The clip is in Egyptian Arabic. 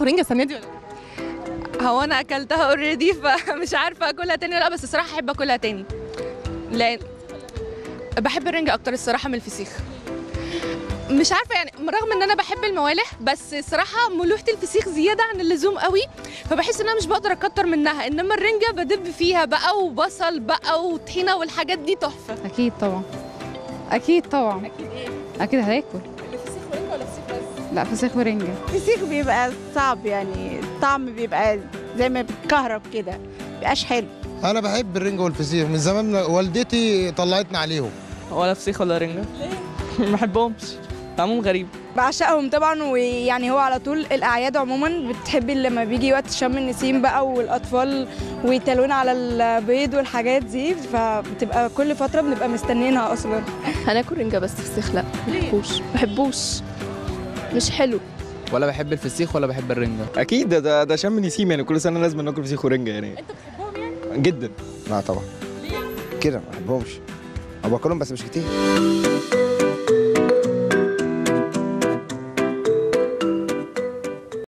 ورنجه السنه دي ولا لأ؟ هو انا اكلتها اوريدي فمش عارفه اكلها تاني ولا لا بس الصراحه احب اكلها تاني لان بحب الرنجة اكتر الصراحه من الفسيخ مش عارفه يعني رغم ان انا بحب الموالح بس الصراحه ملوحه الفسيخ زياده عن اللزوم قوي فبحس ان انا مش بقدر اكتر منها انما الرنجة بدب فيها بقى وبصل بقى وطحينه والحاجات دي تحفه اكيد طبعا اكيد طبعا اكيد ايه اكيد هاكل الفسيخ ورنجه ولا فسيخ بس لا فسيخ ورنجه الفسيخ بيبقى صعب يعني الطعم بيبقى زي ما بيتكهرب كده مبيبقاش حلو انا بحب الرنجة والفسيخ من زمان والدتي طلعتنا عليهم ولا فسيخ ولا رنجة ليه؟ ما بحبهمش طعمهم غريب بعشقهم طبعا ويعني هو على طول الاعياد عموما بتحبي لما بيجي وقت شم النسيم بقى والاطفال ويتلون على البيض والحاجات دي فبتبقى كل فتره بنبقى مستنيينها اصلا هناكل رنجه بس فسيخ لا بحبوش بحبوش مش حلو ولا بحب الفسيخ ولا بحب الرنجة اكيد ده ده, ده شم نسيم يعني كل سنه لازم ناكل فسيخ ورنجه يعني انت بتحبهم يعني جدا لا طبعا ليه كده ما بحبهمش او باكلهم بس مش كتير